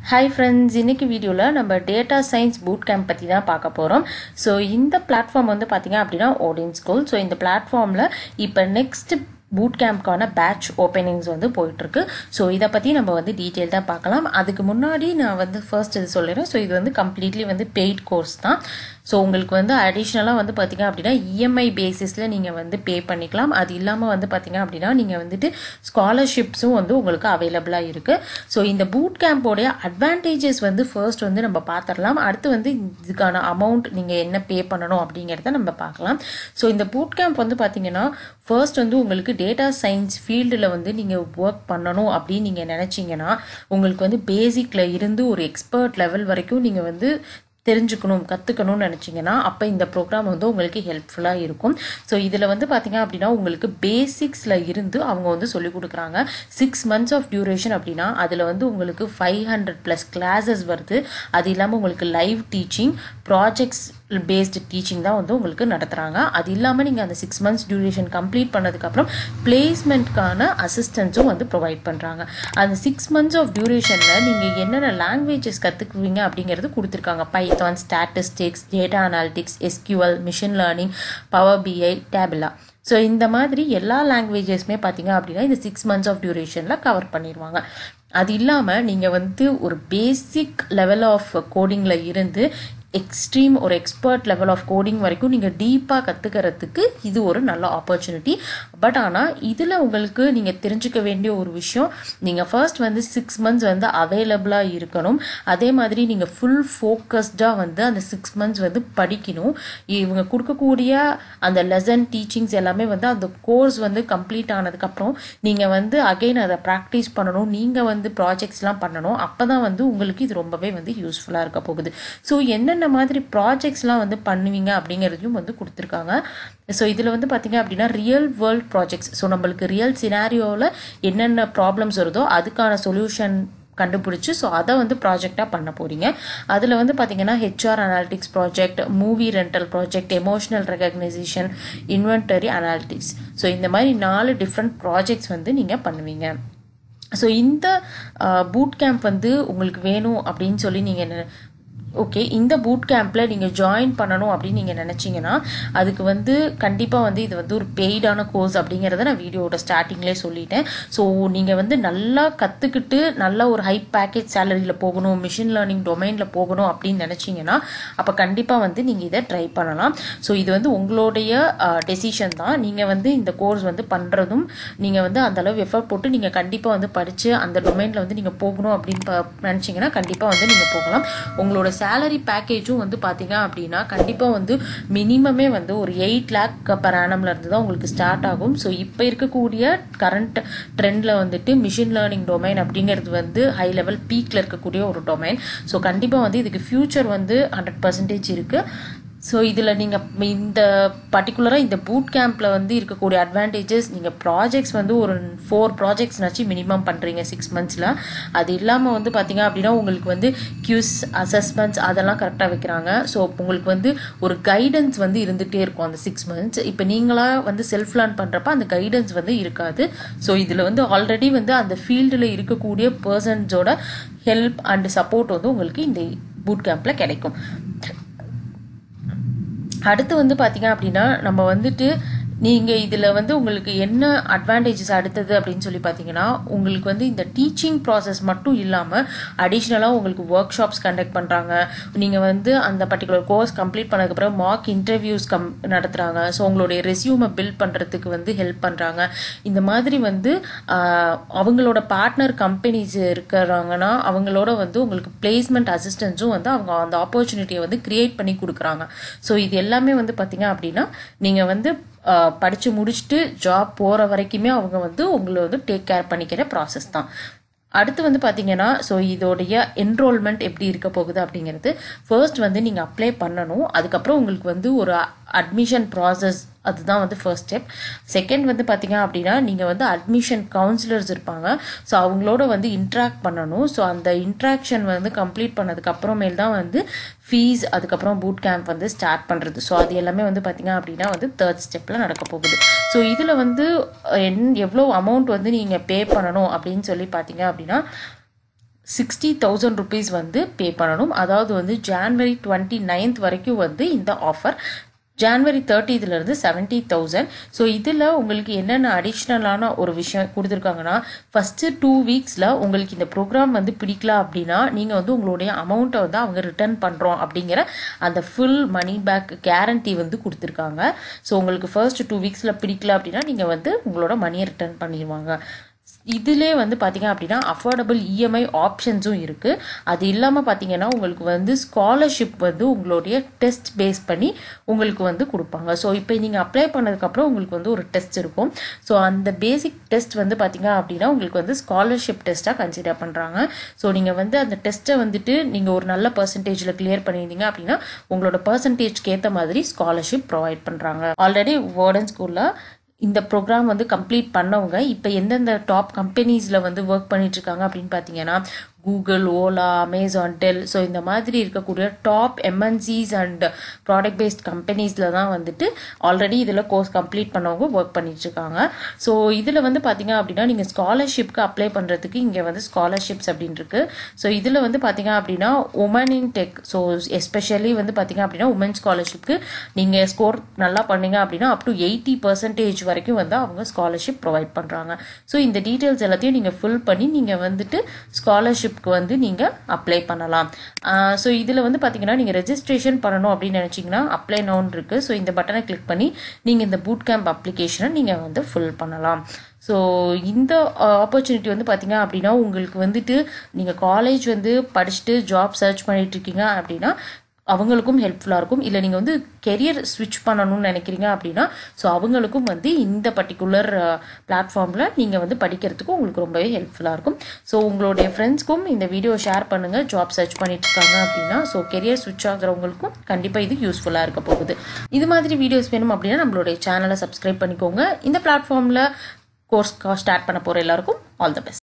hi friends இன்னைக்கு வீடியோவில் நம்ம டேட்டா சயின்ஸ் பூட் கேம்ப் பற்றி தான் பார்க்க போகிறோம் ஸோ இந்த பிளாட்ஃபார்ம் வந்து பார்த்தீங்க அப்படின்னா ஓடின் ஸ்கூல் ஸோ இந்த பிளாட்ஃபார்மில் இப்போ நெக்ஸ்ட் பூட் கேம்ப்க்கான பேட்ச் ஓப்பனிங்ஸ் வந்து போயிட்டுருக்கு ஸோ இதை பற்றி நம்ம வந்து டீட்டெயில் தான் பார்க்கலாம் அதுக்கு முன்னாடி நான் வந்து ஃபர்ஸ்ட் இது சொல்லிடுறேன் ஸோ இது வந்து கம்ப்ளீட்லி வந்து பெய்ட் கோர்ஸ் தான் ஸோ உங்களுக்கு வந்து அடிஷ்னலாக வந்து பார்த்தீங்க அப்படின்னா இஎம்ஐ பேசிஸில் நீங்கள் வந்து பே பண்ணிக்கலாம் அது இல்லாமல் வந்து பார்த்தீங்க அப்படின்னா நீங்கள் வந்துட்டு ஸ்காலர்ஷிப்ஸும் வந்து உங்களுக்கு அவைலபிளாக இருக்குது ஸோ இந்த பூட் கேம்போடைய அட்வான்டேஜஸ் வந்து ஃபர்ஸ்ட் வந்து நம்ம பார்த்துடலாம் அடுத்து வந்து இதுக்கான அமௌண்ட் நீங்கள் என்ன பே பண்ணணும் அப்படிங்கிறத நம்ம பார்க்கலாம் ஸோ இந்த பூட் கேம்ப் வந்து பார்த்தீங்கன்னா ஃபர்ஸ்ட் வந்து உங்களுக்கு டேட்டா சயின்ஸ் ஃபீல்டில் வந்து நீங்கள் ஒர்க் பண்ணணும் அப்படின்னு நீங்கள் நினச்சிங்கன்னா உங்களுக்கு வந்து பேசிக்கில் இருந்து ஒரு எக்ஸ்பர்ட் லெவல் வரைக்கும் நீங்கள் வந்து தெரிஞ்சுக்கணும் கற்றுக்கணும்னு நினச்சிங்கன்னா அப்போ இந்த ப்ரோக்ராம் வந்து உங்களுக்கு ஹெல்ப்ஃபுல்லாக இருக்கும் ஸோ இதில் வந்து பார்த்தீங்க அப்படின்னா உங்களுக்கு பேசிக்ஸில் இருந்து அவங்க வந்து சொல்லிக் கொடுக்குறாங்க சிக்ஸ் மந்த்ஸ் ஆஃப் டியூரேஷன் அப்படின்னா அதில் வந்து உங்களுக்கு ஃபைவ் ஹண்ட்ரட் ப்ளஸ் கிளாஸஸ் வருது அது இல்லாமல் உங்களுக்கு live teaching projects based teaching தான் வந்து உங்களுக்கு நடத்துகிறாங்க அது இல்லாமல் நீங்கள் அந்த சிக்ஸ் மந்த்ஸ் டியூரேஷன் கம்ப்ளீட் பண்ணதுக்கப்புறம் பிளேஸ்மெண்ட்கான அசிஸ்டன்ஸும் வந்து ப்ரொவைட் பண்ணுறாங்க அந்த சிக்ஸ் மந்த்ஸ் ஆஃப் டியூரேஷனில் நீங்கள் என்னென்ன லாங்குவேஜஸ் கற்றுக்குவீங்க அப்படிங்கிறது கொடுத்துருக்காங்க Python statistics data analytics SQL machine learning Power BI Tableau so இந்த மாதிரி எல்லா லாங்குவேஜஸ்மே பார்த்தீங்க அப்படின்னா இந்த சிக்ஸ் மந்த்ஸ் ஆஃப் டியூரேஷனில் கவர் பண்ணிடுவாங்க அது இல்லாமல் நீங்கள் வந்து ஒரு பேசிக் லெவல் ஆஃப் கோடிங்கில் இருந்து எக்ஸ்ட்ரீம் ஒரு எக்ஸ்பர்ட் லெவல் ஆஃப் கோடிங் வரைக்கும் நீங்கள் டீப்பாக கற்றுக்கிறதுக்கு இது ஒரு நல்ல ஆப்பர்ச்சுனிட்டி பட் ஆனால் இதில் உங்களுக்கு நீங்கள் தெரிஞ்சுக்க வேண்டிய ஒரு விஷயம் நீங்கள் ஃபர்ஸ்ட் வந்து சிக்ஸ் மந்த்ஸ் வந்து அவைலபிளாக இருக்கணும் அதே மாதிரி நீங்கள் ஃபுல் ஃபோக்கஸ்டாக வந்து அந்த சிக்ஸ் மந்த்ஸ் வந்து படிக்கணும் இவங்க கொடுக்கக்கூடிய அந்த லெசன் டீச்சிங்ஸ் எல்லாமே வந்து அந்த கோர்ஸ் வந்து கம்ப்ளீட் ஆனதுக்கப்புறம் நீங்கள் வந்து அகெயின் அதை ப்ராக்டிஸ் பண்ணணும் நீங்கள் வந்து ப்ராஜெக்ட்ஸ்லாம் பண்ணணும் அப்போ தான் வந்து உங்களுக்கு இது ரொம்பவே வந்து யூஸ்ஃபுல்லாக இருக்க போகுது ஸோ என்ன என்னென்ன மாதிரி ப்ராஜெக்ட்ஸ்லாம் வந்து பண்ணுவீங்க அப்படிங்கிறதையும் வந்து கொடுத்துருக்காங்க ஸோ இதில் வந்து பார்த்தீங்க அப்படின்னா ரியல் வேர்ல்ட் ப்ராஜெக்ட்ஸ் ஸோ நம்மளுக்கு ரியல் சினாரியோவில் என்னென்ன ப்ராப்ளம்ஸ் வருதோ அதுக்கான சொல்யூஷன் கண்டுபிடிச்சி ஸோ அதை வந்து ப்ராஜெக்டாக பண்ண போகிறீங்க அதில் வந்து பார்த்தீங்கன்னா HR analytics project movie rental project emotional recognition inventory analytics so இந்த மாதிரி நாலு டிஃப்ரெண்ட் ப்ராஜெக்ட்ஸ் வந்து நீங்கள் பண்ணுவீங்க ஸோ இந்த பூட் கேம்ப் வந்து உங்களுக்கு வேணும் அப்படின்னு சொல்லி நீங்கள் ஓகே இந்த பூட் கேம்பில் நீங்கள் ஜாயின் பண்ணணும் அப்படின்னு நீங்கள் நினச்சிங்கன்னா அதுக்கு வந்து கண்டிப்பாக வந்து இது வந்து ஒரு பெய்டான கோர்ஸ் அப்படிங்கிறத நான் வீடியோட ஸ்டார்டிங்லேயே சொல்லிட்டேன் ஸோ நீங்கள் வந்து நல்லா கற்றுக்கிட்டு நல்ல ஒரு ஹை பேக்கேஜ் சேலரியில் போகணும் மிஷின் லேர்னிங் டொமைனில் போகணும் அப்படின்னு நினச்சிங்கன்னா அப்போ கண்டிப்பாக வந்து நீங்கள் இதை ட்ரை பண்ணலாம் ஸோ இது வந்து உங்களுடைய டெசிஷன் தான் நீங்கள் வந்து இந்த கோர்ஸ் வந்து பண்ணுறதும் நீங்கள் வந்து அந்தளவு எஃபர்ட் போட்டு நீங்கள் கண்டிப்பாக வந்து படித்து அந்த டொமைனில் வந்து நீங்கள் போகணும் அப்படின்னு நினச்சிங்கன்னா கண்டிப்பாக வந்து நீங்கள் போகலாம் உங்களோட சேலரி பேக்கேஜும் வந்து பார்த்தீங்க அப்படின்னா கண்டிப்பாக வந்து மினிமமே வந்து ஒரு எயிட் லேக் பர் ஆனம்ல இருந்து தான் உங்களுக்கு ஸ்டார்ட் ஆகும் ஸோ இப்போ இருக்கக்கூடிய கரண்ட் ட்ரெண்டில் வந்துட்டு மிஷின் லேர்னிங் டொமைன் அப்படிங்கிறது வந்து ஹை லெவல் பீக்கில் இருக்கக்கூடிய ஒரு டொமைன் ஸோ கண்டிப்பாக வந்து இதுக்கு ஃபியூச்சர் வந்து ஹண்ட்ரட் பர்சன்டேஜ் இருக்குது ஸோ இதில் நீங்கள் இந்த பர்டிகுலராக இந்த பூட் கேம்பில் வந்து இருக்கக்கூடிய அட்வான்டேஜஸ் நீங்கள் ப்ராஜெக்ட்ஸ் வந்து ஒரு ஃபோர் ப்ராஜெக்ட்ஸ்னாச்சு மினிமம் பண்ணுறீங்க சிக்ஸ் மந்த்ஸில் அது இல்லாமல் வந்து பார்த்தீங்க அப்படின்னா உங்களுக்கு வந்து கியூஸ் அசஸ்மெண்ட்ஸ் அதெல்லாம் கரெக்டாக வைக்கிறாங்க ஸோ உங்களுக்கு வந்து ஒரு கைடன்ஸ் வந்து இருந்துகிட்டே இருக்கும் அந்த சிக்ஸ் மந்த்ஸ் இப்போ நீங்களாக வந்து செல்ஃப் லேர்ன் பண்ணுறப்ப அந்த கைடன்ஸ் வந்து இருக்காது ஸோ இதில் வந்து ஆல்ரெடி வந்து அந்த ஃபீல்டில் இருக்கக்கூடிய பர்சன்ஸோட ஹெல்ப் அண்ட் சப்போர்ட் வந்து உங்களுக்கு இந்த பூட் கேம்பில் கிடைக்கும் அடுத்து வந்து பார்த்தீங்க அப்படின்னா நம்ம வந்துட்டு நீங்கள் இதில் வந்து உங்களுக்கு என்ன அட்வான்டேஜஸ் அடுத்தது அப்படின்னு சொல்லி பார்த்தீங்கன்னா உங்களுக்கு வந்து இந்த டீச்சிங் ப்ராசஸ் மட்டும் இல்லாமல் அடிஷ்னலாக உங்களுக்கு ஒர்க் ஷாப்ஸ் கண்டக்ட் பண்ணுறாங்க நீங்கள் வந்து அந்த பர்டிகுலர் கோர்ஸ் கம்ப்ளீட் பண்ணதுக்கப்புறம் மார்க் இன்டர்வியூஸ் கம் நடத்துகிறாங்க ஸோ உங்களுடைய ரெசியூமை பில்ட் பண்ணுறதுக்கு வந்து ஹெல்ப் பண்ணுறாங்க இந்த மாதிரி வந்து அவங்களோட பார்ட்னர் கம்பெனிஸ் இருக்கிறாங்கன்னா அவங்களோட வந்து உங்களுக்கு பிளேஸ்மெண்ட் அசிஸ்டன்ஸும் வந்து அவங்க அந்த ஆப்பர்ச்சுனிட்டியை வந்து கிரியேட் பண்ணி கொடுக்குறாங்க ஸோ இது எல்லாமே வந்து பார்த்தீங்க அப்படின்னா நீங்கள் வந்து படித்து முடிச்சுட்டு ஜாப் போகிற வரைக்குமே அவங்க வந்து உங்களை வந்து டேக் கேர் பண்ணிக்கிற ப்ராசஸ் தான் அடுத்து வந்து பார்த்தீங்கன்னா ஸோ இதோடைய என்ரோல்மெண்ட் எப்படி இருக்க போகுது அப்படிங்கிறது ஃபர்ஸ்ட் வந்து நீங்கள் அப்ளை பண்ணணும் அதுக்கப்புறம் உங்களுக்கு வந்து ஒரு அட்மிஷன் ப்ராசஸ் அதுதான் வந்து ஃபர்ஸ்ட் ஸ்டெப் செகண்ட் வந்து பார்த்தீங்க அப்படின்னா நீங்கள் வந்து அட்மிஷன் கவுன்சிலர்ஸ் இருப்பாங்க ஸோ அவங்களோட வந்து இன்ட்ராக்ட் பண்ணணும் ஸோ அந்த இன்ட்ராக்ஷன் வந்து கம்ப்ளீட் பண்ணதுக்கு அப்புறமேல் தான் வந்து ஃபீஸ் அதுக்கப்புறம் பூட் கேம்ப் வந்து ஸ்டார்ட் பண்ணுறது ஸோ அது எல்லாமே வந்து பார்த்தீங்க அப்படின்னா வந்து தேர்ட் ஸ்டெப்பில் நடக்க போகுது ஸோ இதில் வந்து என் எவ்வளோ அமௌண்ட் வந்து நீங்கள் பே பண்ணணும் அப்படின்னு சொல்லி பார்த்தீங்க அப்படின்னா சிக்ஸ்டி தௌசண்ட் ருபீஸ் வந்து பே பண்ணணும் அதாவது வந்து ஜான்வரி டுவெண்ட்டி நைன்த் வரைக்கும் வந்து இந்த ஆஃபர் ஜான்வரி தேர்ட்டிதுலேருந்து செவன்ட்டி தௌசண்ட் ஸோ இதில் உங்களுக்கு என்னென்ன அடிஷ்னலான ஒரு விஷயம் கொடுத்துருக்காங்கன்னா ஃபஸ்ட்டு டூ வீக்ஸில் உங்களுக்கு இந்த ப்ரோக்ராம் வந்து பிடிக்கல அப்படின்னா நீங்கள் வந்து உங்களுடைய அமௌண்ட்டை வந்து அவங்க ரிட்டர்ன் பண்ணுறோம் அப்படிங்கிற அந்த ஃபுல் மணி பேக் கேரண்டி வந்து கொடுத்துருக்காங்க ஸோ உங்களுக்கு ஃபர்ஸ்ட் டூ வீக்ஸில் பிடிக்கல அப்படின்னா நீங்கள் வந்து உங்களோட மணியை ரிட்டர்ன் பண்ணிடுவாங்க இதிலே வந்து பார்த்தீங்க அப்படின்னா அஃபோர்டபுள் இஎம்ஐ ஆப்ஷன்ஸும் இருக்குது அது இல்லாமல் பார்த்தீங்கன்னா உங்களுக்கு வந்து ஸ்காலர்ஷிப் வந்து உங்களுடைய டெஸ்ட் பேஸ் பண்ணி உங்களுக்கு வந்து கொடுப்பாங்க ஸோ இப்போ நீங்கள் அப்ளை பண்ணதுக்கப்புறம் உங்களுக்கு வந்து ஒரு டெஸ்ட் இருக்கும் ஸோ அந்த பேசிக் டெஸ்ட் வந்து பார்த்தீங்க அப்படின்னா உங்களுக்கு வந்து ஸ்காலர்ஷிப் டெஸ்ட்டாக கன்சிடர் பண்ணுறாங்க ஸோ நீங்கள் வந்து அந்த டெஸ்ட்டை வந்துட்டு நீங்கள் ஒரு நல்ல பர்சன்டேஜில் கிளியர் பண்ணியிருந்தீங்க அப்படின்னா உங்களோட பர்சன்டேஜ்க்கு ஏற்ற மாதிரி ஸ்காலர்ஷிப் ப்ரொவைட் பண்ணுறாங்க ஆல்ரெடி வேர்டன் ஸ்கூலில் இந்த ப்ரோக்ராம் வந்து கம்ப்ளீட் பண்ணவங்க இப்போ எந்தெந்த டாப் கம்பெனிஸில் வந்து ஒர்க் பண்ணிட்டு இருக்காங்க அப்படின்னு பார்த்தீங்கன்னா Google Ola Amazon Dell so இந்த மாதிரி இருக்கக்கூடிய top MNCs and product based கம்பெனிஸில் தான் வந்துட்டு ஆல்ரெடி இதில் கோர்ஸ் கம்ப்ளீட் பண்ணவங்க ஒர்க் பண்ணிட்டு இருக்காங்க ஸோ இதில் வந்து பார்த்தீங்க அப்படின்னா நீங்கள் ஸ்காலர்ஷிப்க்கு அப்ளை பண்ணுறதுக்கு இங்கே வந்து ஸ்காலர்ஷிப்ஸ் அப்படின்னு இருக்கு ஸோ இதில் வந்து பார்த்தீங்க அப்படின்னா woman in tech so especially வந்து பார்த்தீங்க அப்படின்னா உமன் ஸ்காலர்ஷிப்க்கு நீங்கள் ஸ்கோர் நல்லா பண்ணீங்க அப்படின்னா அப் டு எயிட்டி பர்சன்டேஜ் வரைக்கும் வந்து அவங்க ஸ்காலர்ஷிப் ப்ரொவைட் பண்ணுறாங்க ஸோ இந்த டீட்டெயில்ஸ் எல்லாத்தையும் நீங்கள் ஃபில் பண்ணி நீங்கள் வந்துட்டு ஸ்காலர்ஷிப் ஸ்காலர்ஷிப்க்கு வந்து நீங்கள் அப்ளை பண்ணலாம் ஸோ இதில் வந்து பார்த்தீங்கன்னா நீங்கள் ரெஜிஸ்ட்ரேஷன் பண்ணணும் அப்படின்னு நினச்சிங்கன்னா அப்ளை நவுன் இருக்குது ஸோ இந்த பட்டனை கிளிக் பண்ணி நீங்கள் இந்த பூட் கேம்ப் அப்ளிகேஷனை நீங்கள் வந்து ஃபில் பண்ணலாம் ஸோ இந்த ஆப்பர்ச்சுனிட்டி வந்து பார்த்தீங்க அப்படின்னா உங்களுக்கு வந்துட்டு நீங்கள் காலேஜ் வந்து படிச்சுட்டு ஜாப் சர்ச் பண்ணிட்டு இருக்கீங்க அப்படின்னா அவங்களுக்கும் ஹெல்ப்ஃபுல்லாக இருக்கும் இல்லை நீங்கள் வந்து கெரியர் ஸ்விட்ச் பண்ணணும்னு நினைக்கிறீங்க அப்படின்னா ஸோ அவங்களுக்கும் வந்து இந்த பர்டிகுலர் பிளாட்ஃபார்மில் நீங்கள் வந்து படிக்கிறதுக்கும் உங்களுக்கு ரொம்பவே ஹெல்ப்ஃபுல்லாக இருக்கும் ஸோ உங்களுடைய ஃப்ரெண்ட்ஸ்க்கும் இந்த வீடியோ ஷேர் பண்ணுங்கள் ஜாப் சர்ச் பண்ணிட்டு இருக்காங்க அப்படின்னா ஸோ கெரியர் ஸ்விட்ச் ஆகுறவங்களுக்கும் கண்டிப்பாக இது யூஸ்ஃபுல்லாக இருக்க போகுது இது மாதிரி வீடியோஸ் வேணும் அப்படின்னா நம்மளுடைய சேனலை சப்ஸ்கிரைப் பண்ணிக்கோங்க இந்த பிளாட்ஃபார்மில் கோர்ஸ் ஸ்டார்ட் பண்ண போகிற எல்லாருக்கும் ஆல் த பெஸ்ட்